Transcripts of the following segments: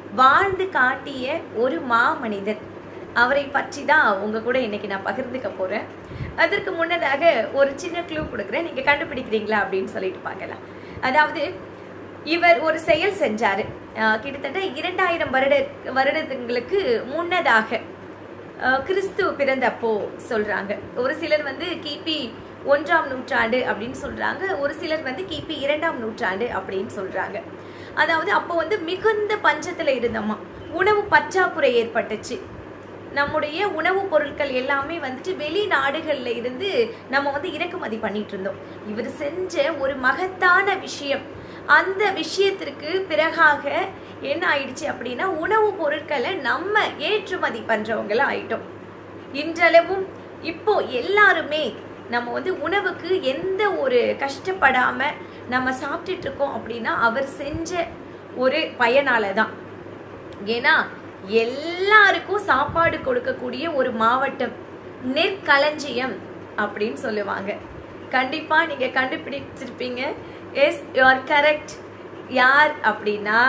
வாழ்ந்து காட்டிய ஒரு மாமனிதர் அவரை பற்றி தான் உங்க கூட இன்னைக்கு நான் பகிர்ந்துக்க போறேன் அதற்கு முன்னதாக ஒரு சின்ன க்ளூ கொடுக்குறேன் நீங்க கண்டுபிடிக்கிறீங்களா அப்படின்னு சொல்லிட்டு பார்க்கலாம் அதாவது இவர் ஒரு செயல் செஞ்சாரு அஹ் கிட்டத்தட்ட இரண்டாயிரம் வருட வருடங்களுக்கு முன்னதாக அஹ் கிறிஸ்து பிறந்தப்போ சொல்றாங்க ஒரு சிலர் வந்து கிபி ஒன்றாம் நூற்றாண்டு அப்படின்னு சொல்றாங்க ஒரு சிலர் வந்து கிபி இரண்டாம் நூற்றாண்டு அப்படின்னு சொல்றாங்க அதாவது அப்போ வந்து மிகுந்த பஞ்சத்துல இருந்தோமா உணவு பற்றாக்குறை ஏற்பட்டுச்சு நம்முடைய உணவுப் பொருட்கள் எல்லாமே வந்துட்டு வெளிநாடுகள்ல இருந்து நம்ம வந்து இறக்குமதி பண்ணிட்டு இருந்தோம் இவர் செஞ்ச ஒரு மகத்தான விஷயம் அந்த விஷயத்திற்கு பிறகாக என்ன ஆயிடுச்சு அப்படின்னா உணவுப் பொருட்களை நம்ம ஏற்றுமதி பண்றவங்கள ஆயிட்டோம் இன்றளவும் இப்போ எல்லாருமே நம்ம வந்து உணவுக்கு எந்த ஒரு கஷ்டப்படாம நம்ம சாப்பிட்டுட்டு இருக்கோம் அப்படின்னா அவர் செஞ்ச ஒரு பயனால தான் ஏன்னா எல்லாருக்கும் சாப்பாடு கொடுக்கக்கூடிய ஒரு மாவட்டம் நெற்களஞ்சியம் அப்படின்னு சொல்லுவாங்க கண்டிப்பா நீங்க கண்டுபிடிச்சிருப்பீங்க எஸ் யூ ஆர் கரெக்ட் யார் அப்படின்னா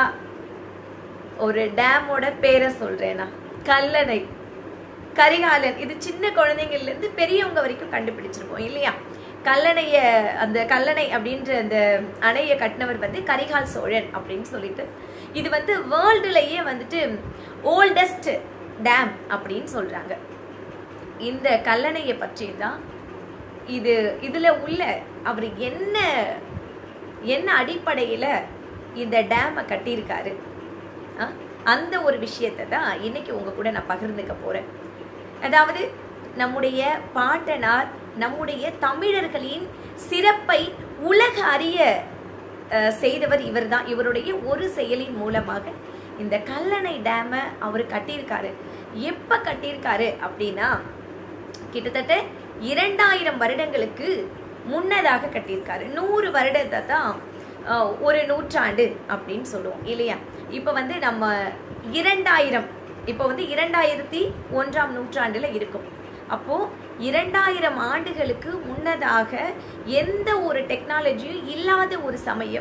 ஒரு டேமோட பேரை சொல்றேனா கல்லணை கரிகாலன் இது சின்ன குழந்தைங்கள்ல இருந்து பெரியவங்க வரைக்கும் கண்டுபிடிச்சிருப்போம் இல்லையா கல்லணைய அந்த கல்லணை அப்படின்ற அந்த அணையை கட்டினவர் வந்து கரிகால் சோழன் அப்படின்னு சொல்லிட்டு இது வந்து வேர்ல்டுலயே வந்துட்டு ஓல்டஸ்ட் டேம் அப்படின்னு சொல்றாங்க இந்த கல்லணையை பற்றி தான் இது இதுல உள்ள அவர் என்ன என்ன அடிப்படையில இந்த டேமை கட்டியிருக்காரு ஆ? அந்த ஒரு விஷயத்தை தான் இன்னைக்கு உங்க கூட நான் பகிர்ந்துக்க போறேன் அதாவது நம்முடைய பாட்டனார் நம்முடைய தமிழர்களின் சிறப்பை உலக அறிய அஹ், செய்தவர் இவர்தான் இவருடைய ஒரு செயலின் மூலமாக இந்த கல்லணை டேமை அவர் கட்டியிருக்காரு எப்ப கட்டியிருக்காரு அப்படின்னா கிட்டத்தட்ட இரண்டாயிரம் வருடங்களுக்கு முன்னதாக கட்டியிருக்காரு நூறு வருடத்தை தான் அஹ், ஒரு நூற்றாண்டு அப்படின்னு சொல்லுவோம் இல்லையா இப்போ வந்து நம்ம இரண்டாயிரம் இப்போ வந்து இரண்டாயிரத்தி ஒன்றாம் நூற்றாண்டுல இருக்கும் அப்போ இரண்டாயிரம் ஆண்டுகளுக்கு முன்னதாக எந்த ஒரு டெக்னாலஜியும் இல்லாத ஒரு சமயம்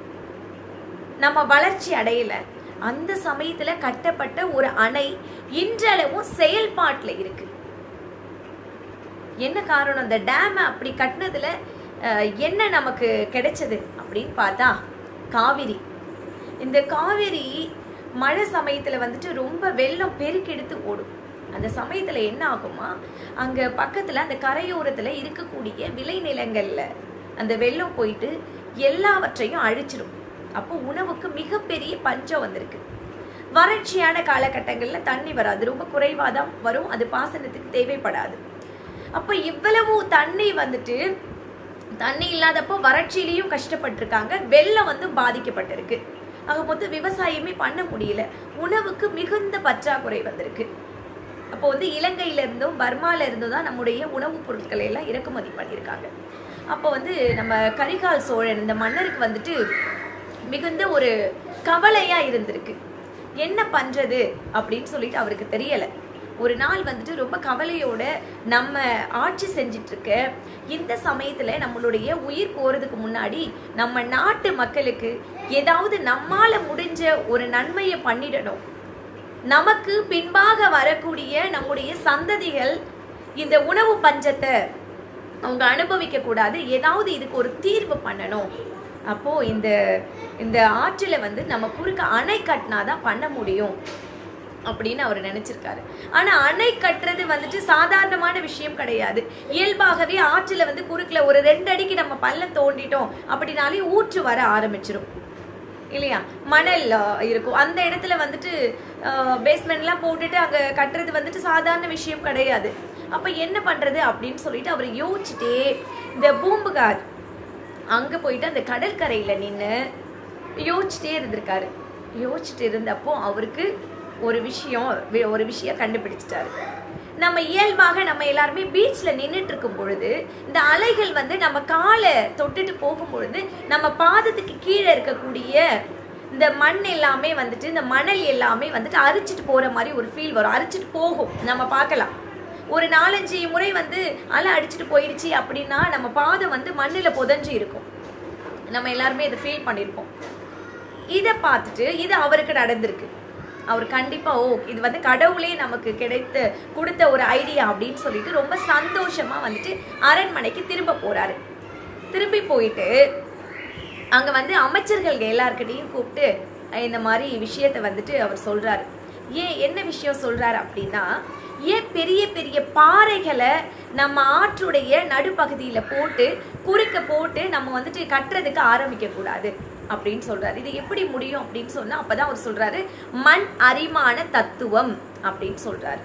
நம்ம வளர்ச்சி அடையல அந்த சமயத்துல கட்டப்பட்ட ஒரு அணை இன்றளவும் செயல்பாட்டுல இருக்கு என்ன காரணம் இந்த டேமை அப்படி கட்டினதுல அஹ், என்ன நமக்கு கிடைச்சது அப்படின்னு பார்த்தா காவிரி இந்த காவிரி மழை சமயத்துல வந்துட்டு ரொம்ப வெள்ளம் பெருக்கெடுத்து ஓடும் அந்த சமயத்துல என்ன ஆகுமா அங்க பக்கத்துல அந்த கரையோரத்துல இருக்கக்கூடிய விளைநிலங்கள்ல அந்த வெள்ளம் போயிட்டு எல்லாவற்றையும் அழிச்சிடும் அப்போ உணவுக்கு மிகப்பெரிய பஞ்சம் வந்திருக்கு வறட்சியான காலகட்டங்கள்ல தண்ணி வராது ரொம்ப குறைவாக தான் வரும் அது பாசனத்துக்கு தேவைப்படாது அப்போ இவ்வளவு தண்ணி வந்துட்டு தண்ணி இல்லாதப்போ வறட்சியிலையும் கஷ்டப்பட்டிருக்காங்க வெள்ளம் வந்து பாதிக்கப்பட்டிருக்கு ஆக மொத்தம் விவசாயமே பண்ண முடியல உணவுக்கு மிகுந்த பற்றாக்குறை வந்திருக்கு அப்போ வந்து இலங்கையில இருந்தும் பர்மால இருந்தும் தான் நம்முடைய உணவுப் பொருட்களை எல்லாம் இறக்குமதி பண்ணியிருக்காங்க அப்போ வந்து நம்ம கரிகால் சோழன் இந்த மன்னருக்கு வந்துட்டு மிகுந்த ஒரு கவலையா இருந்திருக்கு என்ன பண்றது அப்படின்னு சொல்லிட்டு அவருக்கு தெரியல ஒரு நாள் வந்துட்டு ரொம்ப கவலையோட நம்ம ஆட்சி செஞ்சிட்டு இருக்க இந்த சமயத்துல நம்மளுடைய உயிர் போறதுக்கு முன்னாடி நம்ம நாட்டு மக்களுக்கு ஏதாவது நம்மால முடிஞ்ச ஒரு நன்மையை பண்ணிடணும் நமக்கு பின்பாக வரக்கூடிய நம்முடைய சந்ததிகள் இந்த உணவு பஞ்சத்தை அவங்க அனுபவிக்க கூடாது ஏதாவது இதுக்கு ஒரு தீர்வு பண்ணணும் அப்போ இந்த இந்த ஆற்றில வந்து நம்ம குறுக்க அணை கட்டினாதான் பண்ண முடியும் அப்படின்னு அவர் நினைச்சிருக்காரு ஆனா அணை கட்டுறது வந்துட்டு சாதாரணமான விஷயம் கிடையாது இயல்பாகவே ஆற்றுல வந்து குறுக்குல ஒரு ரெண்டு அடிக்கு நம்ம பள்ளம் தோண்டிட்டோம் அப்படின்னாலே ஊற்று வர ஆரம்பிச்சிரும் இல்லையா மணல் அஹ், இருக்கும் அந்த இடத்துல வந்துட்டு பேஸ்மெண்ட்லாம் போட்டுட்டு அங்க கட்டுறது வந்துட்டு சாதாரண விஷயம் கிடையாது அப்ப என்ன பண்றது அப்படின்னு சொல்லிட்டு அவர் யோசிச்சுட்டே இந்த பூம்புகார் அங்க போயிட்டு அந்த கடற்கரையில நின்று யோசிச்சுட்டே இருந்திருக்காரு யோசிச்சுட்டு இருந்தப்போ அவருக்கு ஒரு விஷயம் வி- ஒரு விஷயம் கண்டுபிடிச்சிட்டாரு நம்ம இயல்பாக நம்ம எல்லாருமே பீச்ல நின்றுட்டு இருக்கும் பொழுது இந்த அலைகள் வந்து நம்ம காலை தொட்டுட்டு போகும் பொழுது நம்ம பாதத்துக்கு கீழே இருக்கக்கூடிய இந்த மண் எல்லாமே வந்துட்டு இந்த மணல் எல்லாமே வந்துட்டு அரிச்சிட்டு போற மாதிரி ஒரு ஃபீல் வரும் அரிச்சிட்டு போகும் நம்ம பார்க்கலாம் ஒரு நாலஞ்சு முறை வந்து அலை அடிச்சிட்டு போயிடுச்சு அப்படின்னா நம்ம பாதம் வந்து மண்ணில் புதஞ்சு இருக்கும் நம்ம எல்லாருமே இதை ஃபீல் பண்ணியிருப்போம் இதை பார்த்துட்டு இது அவருக்கு நடந்திருக்கு அவர் கண்டிப்பா ஓ இது வந்து கடவுளே நமக்கு கிடைத்த கொடுத்த ஒரு ஐடியா அப்படின்னு சொல்லிட்டு ரொம்ப சந்தோஷமா வந்துட்டு அரண்மனைக்கு திரும்ப போறாரு திரும்பி போயிட்டு அங்க வந்து அமைச்சர்கள் எல்லார்கிட்டையும் கூப்பிட்டு அஹ் இந்த மாதிரி விஷயத்தை வந்துட்டு அவர் சொல்றாரு ஏன் என்ன விஷயம் சொல்றாரு அப்படின்னா ஏன் பெரிய பெரிய பாறைகளை நம்ம ஆற்றுடைய நடுப்பகுதியில போட்டு குறுக்க போட்டு நம்ம வந்துட்டு கட்டுறதுக்கு ஆரம்பிக்க கூடாது அப்படின்னு சொல்றாரு இது எப்படி முடியும் அப்படின்னு சொன்னா அப்பதான் அவர் சொல்றாரு மண் அரிமான தத்துவம் அப்படின்னு சொல்றாரு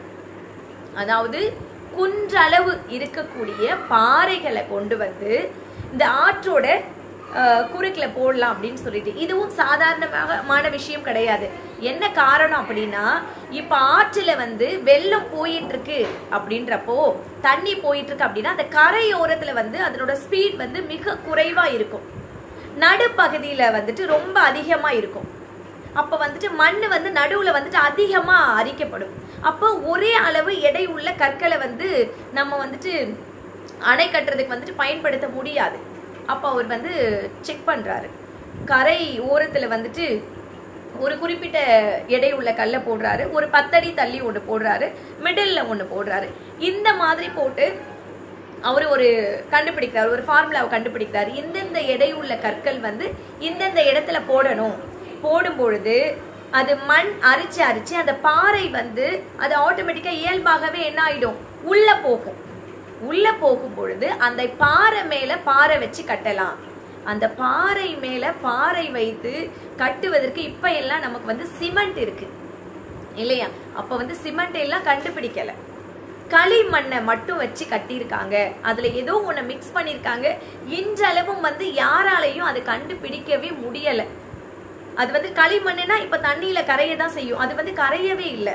அதாவது குன்றளவு இருக்கக்கூடிய பாறைகளை கொண்டு வந்து இந்த ஆற்றோட அஹ், குறுக்குல போடலாம் அப்படின்னு சொல்லிட்டு இதுவும் சாதாரணமான விஷயம் கிடையாது என்ன காரணம் அப்படின்னா இப்ப ஆற்றுல வந்து வெள்ளம் போயிட்டு இருக்கு அப்படின்றப்போ தண்ணி போயிட்டு இருக்கு அப்படின்னா அந்த கரையோரத்துல வந்து அதனோட ஸ்பீட் வந்து மிக குறைவா இருக்கும் நடுப்பகுதியில வந்துட்டு ரொம்ப அதிகமா இருக்கும் அப்ப வந்துட்டு மண் வந்து நடுவுல வந்துட்டு அதிகமா அரிக்கப்படும் அப்போ ஒரே அளவு எடை உள்ள கற்களை வந்து நம்ம வந்துட்டு அணை கட்டுறதுக்கு வந்துட்டு பயன்படுத்த முடியாது அப்போ அவர் வந்து செக் பண்றாரு கரை ஓரத்துல வந்துட்டு ஒரு குறிப்பிட்ட எடை உள்ள கல்லை போடுறாரு ஒரு பத்தடி தள்ளி ஒன்று போடுறாரு மிடில்ல ஒன்று போடுறாரு இந்த மாதிரி போட்டு அவர் ஒரு கண்டுபிடிக்கிறார் ஒரு ஃபார்முலாவை கண்டுபிடிக்கிறார் இந்தந்த எடை உள்ள கற்கள் வந்து இந்தந்த இடத்துல போடணும் போடும் பொழுது அது மண் அரிச்சு அரிச்சு அந்த பாறை வந்து அது ஆட்டோமேட்டிக்கா இயல்பாகவே என்ன ஆயிடும் உள்ள போகும் உள்ள போகும் பொழுது அந்த பாறை மேல பாறை வச்சு கட்டலாம் அந்த பாறை மேல பாறை வைத்து கட்டுவதற்கு இப்ப எல்லாம் நமக்கு வந்து சிமெண்ட் இருக்கு இல்லையா அப்ப வந்து சிமெண்ட் எல்லாம் கண்டுபிடிக்கல களிமண்ணை மட்டும் வச்சு கட்டியிருக்காங்க அதுல ஏதோ ஒண்ணு மிக்ஸ் பண்ணிருக்காங்க இன்றளவும் வந்து யாராலையும் அதை கண்டுபிடிக்கவே முடியல அது வந்து களிமண்ணுனா இப்ப தண்ணியில கரைய தான் செய்யும் அது வந்து கரையவே இல்லை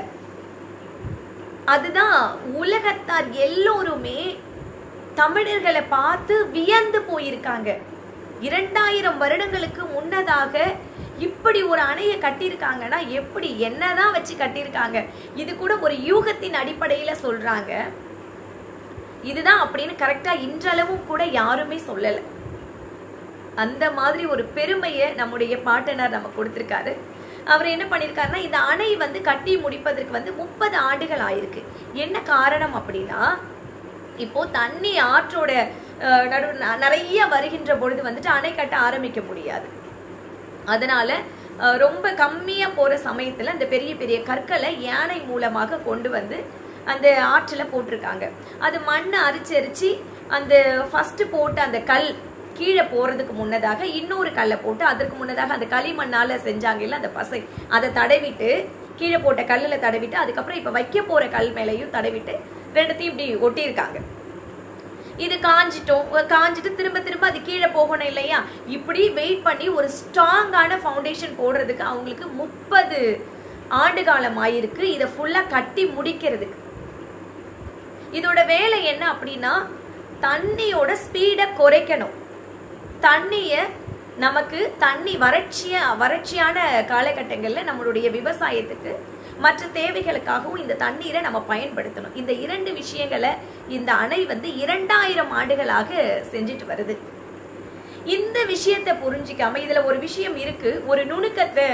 அதுதான் உலகத்தார் எல்லோருமே தமிழர்களை பார்த்து வியந்து போயிருக்காங்க இரண்டாயிரம் வருடங்களுக்கு முன்னதாக இப்படி ஒரு அணையை கட்டியிருக்காங்கன்னா எப்படி என்னதான் வச்சு கட்டியிருக்காங்க இது கூட ஒரு யூகத்தின் அடிப்படையில சொல்றாங்க இதுதான் அப்படின்னு கரெக்டா இன்றளவும் கூட யாருமே சொல்லல அந்த மாதிரி ஒரு பெருமையை நம்முடைய பாட்டனார் நம்ம கொடுத்திருக்காரு அவர் என்ன பண்ணியிருக்காருன்னா இந்த அணை வந்து கட்டி முடிப்பதற்கு வந்து முப்பது ஆண்டுகள் ஆயிருக்கு என்ன காரணம் அப்படின்னா இப்போ தண்ணி ஆற்றோட அஹ், நடு ந- நிறைய வருகின்ற பொழுது வந்துட்டு அணை கட்ட ஆரம்பிக்க முடியாது அதனால அஹ், ரொம்ப கம்மியா போற சமயத்துல அந்த பெரிய பெரிய கற்களை யானை மூலமாக கொண்டு வந்து அந்த ஆற்றுல போட்டிருக்காங்க அது மண்ணை அரிச்சு அரிச்சு அந்த ஃபர்ஸ்ட் போட்ட அந்த கல் கீழே போறதுக்கு முன்னதாக இன்னொரு கல்லை போட்டு அதற்கு முன்னதாக அந்த களிமண்ணால செஞ்சாங்க இல்ல அந்த பசை அதை தடவிட்டு கீழே போட்ட கல்லுல தடவிட்டு அதுக்கப்புறம் இப்ப வைக்க போற கல் மேலையும் தடவிட்டு ரெண்டுத்தையும் இப்படி ஒட்டியிருக்காங்க இது காஞ்சிட்டோம் காஞ்சிட்டு திரும்ப திரும்ப அது கீழே போகணும் இல்லையா இப்படி வெயிட் பண்ணி ஒரு ஸ்ட்ராங்கான ஃபவுண்டேஷன் போடுறதுக்கு அவங்களுக்கு முப்பது ஆண்டு காலம் ஆயிருக்கு இதை ஃபுல்லா கட்டி முடிக்கிறதுக்கு இதோட வேலை என்ன அப்படின்னா தண்ணியோட ஸ்பீடை குறைக்கணும் தண்ணிய நமக்கு தண்ணி வறட்சிய வறட்சியான காலகட்டங்கள்ல நம்மளுடைய விவசாயத்துக்கு மற்ற தேவைகளுக்காகவும் இந்த தண்ணீரை நம்ம பயன்படுத்தணும் இந்த இரண்டு விஷயங்களை இந்த அணை வந்து இரண்டாயிரம் ஆண்டுகளாக செஞ்சுட்டு வருது இந்த விஷயத்தை புரிஞ்சிக்காம இதுல ஒரு விஷயம் இருக்கு ஒரு நுணுக்கத்தை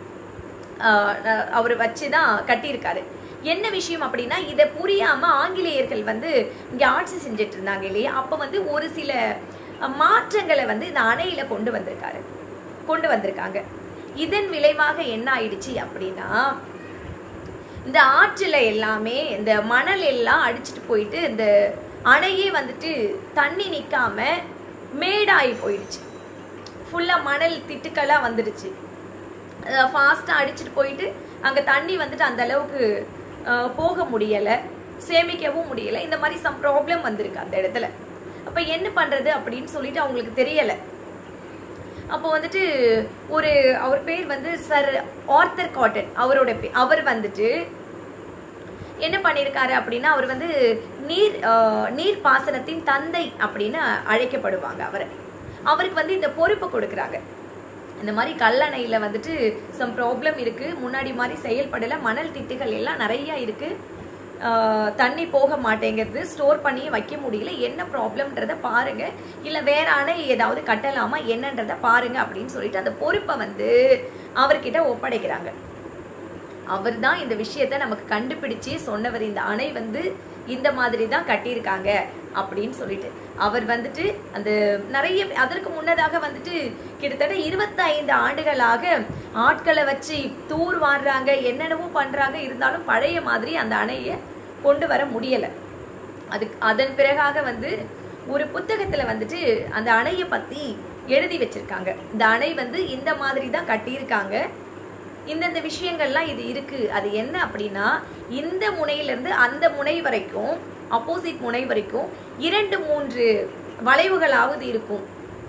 அவர் வச்சுதான் கட்டியிருக்காரு என்ன விஷயம் அப்படின்னா இதை புரியாம ஆங்கிலேயர்கள் வந்து இங்க ஆட்சி செஞ்சுட்டு இருந்தாங்க இல்லையா அப்ப வந்து ஒரு சில அஹ், மாற்றங்களை வந்து இந்த அணையில கொண்டு வந்திருக்காரு கொண்டு வந்திருக்காங்க இதன் விளைவாக என்ன ஆயிடுச்சு அப்படின்னா இந்த ஆற்றுல எல்லாமே இந்த மணல் எல்லாம் அடிச்சிட்டு போயிட்டு இந்த அணையே வந்துட்டு தண்ணி நிக்காம மேடாகி போயிடுச்சு ஃபுல்லா மணல் திட்டுக்களா வந்துடுச்சு ஃபாஸ்ட்டாக அடிச்சிட்டு போயிட்டு அங்கே தண்ணி வந்துட்டு அந்த அளவுக்கு அஹ், போக முடியலை சேமிக்கவும் முடியலை இந்த மாதிரி சம் ப்ராப்ளம் வந்திருக்கு அந்த இடத்துல அப்போ என்ன பண்ணுறது அப்படின்னு சொல்லிட்டு அவங்களுக்கு தெரியலை அப்போ வந்துட்டு ஒரு அவர் பேர் வந்து சர் ஆர்த்தர் காட்டன் அவரோட பே- அவர் வந்துட்டு என்ன பண்ணியிருக்காரு அப்படின்னா அவர் வந்து நீர் ஆஹ், நீர் பாசனத்தின் தந்தை அப்படின்னு அழைக்கப்படுவாங்க அவர் அவருக்கு வந்து இந்த பொறுப்பை கொடுக்குறாங்க இந்த மாதிரி கல்லணையில வந்துட்டு சம் ப்ராப்ளம் இருக்கு முன்னாடி மாதிரி செயல்படல மணல் திட்டுகள் எல்லாம் நிறைய இருக்கு ஆஹ், தண்ணி போக மாட்டேங்கிறது ஸ்டோர் பண்ணி வைக்க முடியல என்ன ப்ராப்ளம்ன்றத பாருங்க இல்ல வேற அணை ஏதாவது கட்டலாமா என்னன்றத பாருங்க அப்படின்னு சொல்லிட்டு அந்த பொறுப்பை வந்து அவர்கிட்ட ஒப்படைக்கிறாங்க அவர் தான் இந்த விஷயத்த நமக்கு கண்டுபிடிச்சு சொன்னவர் இந்த அணை வந்து இந்த மாதிரி தான் கட்டியிருக்காங்க அப்படின்னு சொல்லிட்டு அவர் வந்துட்டு அந்த நிறைய அதற்கு முன்னதாக வந்துட்டு கிட்டத்தட்ட இருபத்தைந்து ஆண்டுகளாக ஆட்களை வச்சு தூர் வாடுறாங்க என்னென்னவோ பண்றாங்க இருந்தாலும் பழைய மாதிரி அந்த அணையை கொண்டு வர முடியல அதுக்கு அதன் பிறகாக வந்து ஒரு புத்தகத்துல வந்துட்டு அந்த அணையை பத்தி எழுதி வச்சிருக்காங்க இந்த அணை வந்து இந்த மாதிரி தான் கட்டியிருக்காங்க இந்தந்த விஷயங்கள்லாம் இது இருக்கு அது என்ன அப்படின்னா இந்த முனையிலிருந்து அந்த முனை வரைக்கும் அப்போசிட் முனை வரைக்கும் இரண்டு மூன்று வளைவுகளாவது இருக்கும்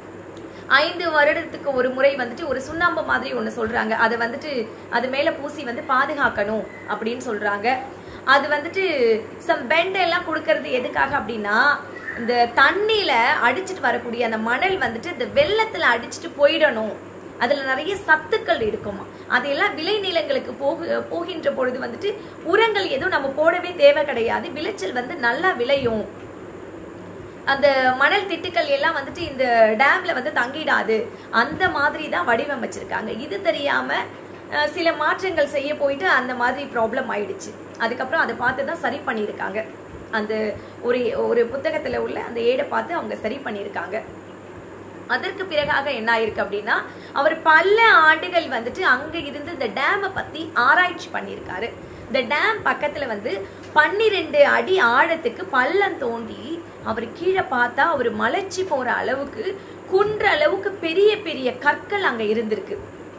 ஐந்து வருடத்துக்கு ஒரு முறை வந்துட்டு ஒரு சுண்ணாம்பு மாதிரி ஒன்று சொல்றாங்க அதை வந்துட்டு அது மேல பூசி வந்து பாதுகாக்கணும் அப்படின்னு சொல்றாங்க அது வந்துட்டு சம் பெண்ட் எல்லாம் கொடுக்கறது எதுக்காக அப்படின்னா இந்த தண்ணியில அடிச்சிட்டு வரக்கூடிய அந்த மணல் வந்துட்டு இந்த வெள்ளத்துல அடிச்சிட்டு போயிடணும் அதுல நிறைய சத்துக்கள் இருக்குமா அதையெல்லாம் விளைநிலங்களுக்கு போகு போகின்ற பொழுது வந்துட்டு உரங்கள் எதுவும் நம்ம போடவே தேவை கிடையாது விளைச்சல் வந்து நல்லா விளையும் அந்த மணல் திட்டுக்கள் எல்லாம் வந்துட்டு இந்த டேம்ல வந்து தங்கிடாது அந்த மாதிரி தான் வடிவமைச்சிருக்காங்க இது தெரியாம அஹ், சில மாற்றங்கள் செய்ய போயிட்டு அந்த மாதிரி ப்ராப்ளம் ஆயிடுச்சு அதுக்கப்புறம் அதை பார்த்து தான் சரி பண்ணியிருக்காங்க அந்த ஒரு ஒரு புத்தகத்துல உள்ள அந்த ஏடை பார்த்து அவங்க சரி பண்ணியிருக்காங்க அதற்கு பிறகாக என்ன ஆயிருக்கு அப்படின்னா அவர் பல ஆண்டுகள் வந்துட்டு அங்க இருந்து இந்த டேமை பத்தி ஆராய்ச்சி பண்ணியிருக்காரு இந்த டேம் பக்கத்துல வந்து பன்னிரெண்டு அடி ஆழத்துக்கு பள்ளம் தோண்டி அவர் கீழே பார்த்தா அவர் மலைச்சி போற அளவுக்கு குன்ற அளவுக்கு பெரிய பெரிய கற்கள் அங்க இருந்திருக்கு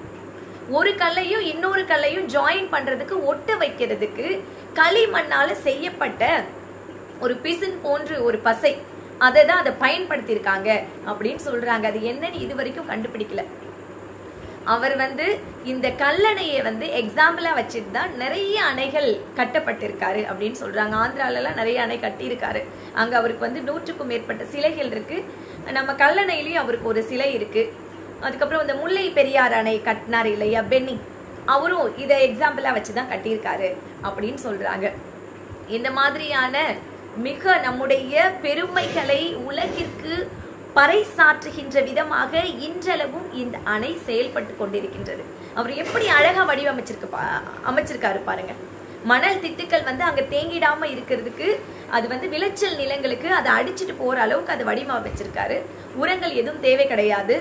ஒரு கல்லையும் இன்னொரு கல்லையும் ஜாயின் பண்றதுக்கு ஒட்ட வைக்கிறதுக்கு களிமண்ணால செய்யப்பட்ட ஒரு பிசின் போன்று ஒரு பசை அதை தான் அதை பயன்படுத்தியிருக்காங்க அப்படின்னு சொல்றாங்க அது என்னன்னு இது வரைக்கும் கண்டுபிடிக்கல அவர் வந்து இந்த கல்லணையை வந்து எக்ஸாம்பிளா வச்சுட்டு தான் நிறைய அணைகள் கட்டப்பட்டிருக்காரு அப்படின்னு சொல்றாங்க ஆந்திரால எல்லாம் நிறைய அணை கட்டியிருக்காரு அங்க அவருக்கு வந்து நூற்றுக்கும் மேற்பட்ட சிலைகள் இருக்கு நம்ம கல்லணையிலயும் அவருக்கு ஒரு சிலை இருக்கு அதுக்கப்புறம் இந்த முல்லை பெரியார் அணை கட்டினார் இல்லையா பென்னி அவரும் இதை எக்ஸாம்பிளா வச்சுதான் கட்டியிருக்காரு அப்படின்னு சொல்றாங்க இந்த மாதிரியான மிக நம்முடைய பெருமைகளை உலகிற்கு பறைசாற்றுகின்ற விதமாக இன்றளவும் இந்த அணை செயல்பட்டு கொண்டிருக்கின்றது அவர் எப்படி அழகா வடிவமைச்சிருக்கு பா- அமைச்சிருக்காரு பாருங்க மணல் திட்டுக்கள் வந்து அங்க தேங்கிடாம இருக்கிறதுக்கு அது வந்து விளைச்சல் நிலங்களுக்கு அதை அடிச்சிட்டு போற அளவுக்கு அது வடிவமைச்சிருக்காரு உரங்கள் எதுவும் தேவை கிடையாது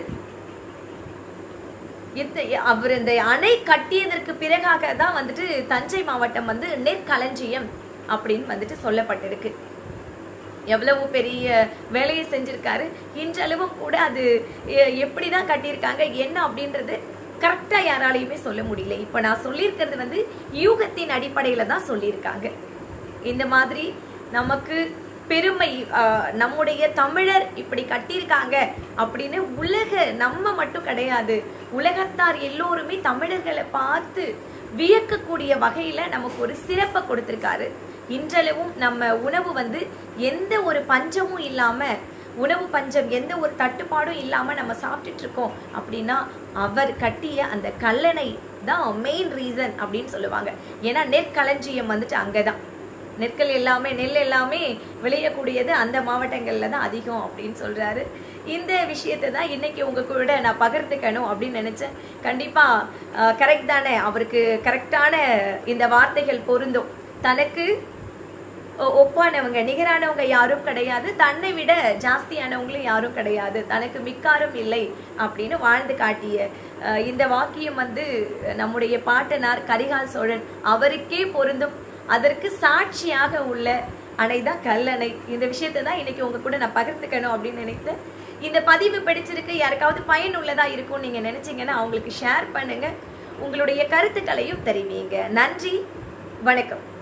இந்த அவர் இந்த அணை கட்டியதற்கு பிறகாக தான் வந்துட்டு தஞ்சை மாவட்டம் வந்து நெற்களஞ்சியம் அப்படின்னு வந்துட்டு சொல்லப்பட்டிருக்கு எவ்வளவு பெரிய வேலையை செஞ்சிருக்காரு இன்றளவும் கூட அது எ- எப்படிதான் கட்டியிருக்காங்க என்ன அப்படின்றது கரெக்டா யாராலையுமே சொல்ல முடியல இப்ப நான் சொல்லியிருக்கிறது வந்து யூகத்தின் அடிப்படையில தான் சொல்லியிருக்காங்க இந்த மாதிரி நமக்கு பெருமை ஆஹ், நம்முடைய தமிழர் இப்படி கட்டியிருக்காங்க அப்படின்னு உலக நம்ம மட்டும் கிடையாது உலகத்தார் எல்லோருமே தமிழர்களை பார்த்து வியக்கக்கூடிய வகையில நமக்கு ஒரு சிறப்பை கொடுத்திருக்காரு இன்றளவும் நம்ம உணவு வந்து எந்த ஒரு பஞ்சமும் இல்லாம உணவு பஞ்சம் எந்த ஒரு தட்டுப்பாடும் இல்லாம நம்ம சாப்பிட்டுட்டு இருக்கோம் அப்படின்னா அவர் கட்டிய அந்த கல்லணை தான் மெயின் ரீசன் அப்படின்னு சொல்லுவாங்க ஏன்னா நெற்களஞ்சியம் வந்துட்டு அங்கதான் நெற்கள் எல்லாமே நெல் எல்லாமே விளையக்கூடியது அந்த மாவட்டங்கள்ல தான் அதிகம் அப்படின்னு சொல்றாரு இந்த விஷயத்தை தான் இன்னைக்கு உங்க கூட நான் பகிர்ந்துக்கணும் அப்படின்னு நினைச்சேன் கண்டிப்பா கரெக்ட் தானே அவருக்கு கரெக்டான இந்த வார்த்தைகள் பொருந்தும் தனக்கு ஒ- ஒப்பானவங்க நிகரானவங்க யாரும் கிடையாது தன்னை விட ஜாஸ்தியானவங்களும் யாரும் கிடையாது தனக்கு மிக்காரும் இல்லை அப்படின்னு வாழ்ந்து காட்டிய அஹ், இந்த வாக்கியம் வந்து நம்முடைய பாட்டனார் கரிகால் சோழன் அவருக்கே பொருந்தும் அதற்கு சாட்சியாக உள்ள அணை தான் கல்லணை இந்த விஷயத்தை தான் இன்னைக்கு உங்க கூட நான் பகிர்ந்துக்கணும் அப்படின்னு நினைத்தேன் இந்த பதிவு பிடிச்சிருக்கு யாருக்காவது பயனுள்ளதா இருக்கும் நீங்க நினைச்சீங்கன்னா அவங்களுக்கு ஷேர் பண்ணுங்க உங்களுடைய கருத்துக்களையும் தெரிவிங்க நன்றி வணக்கம்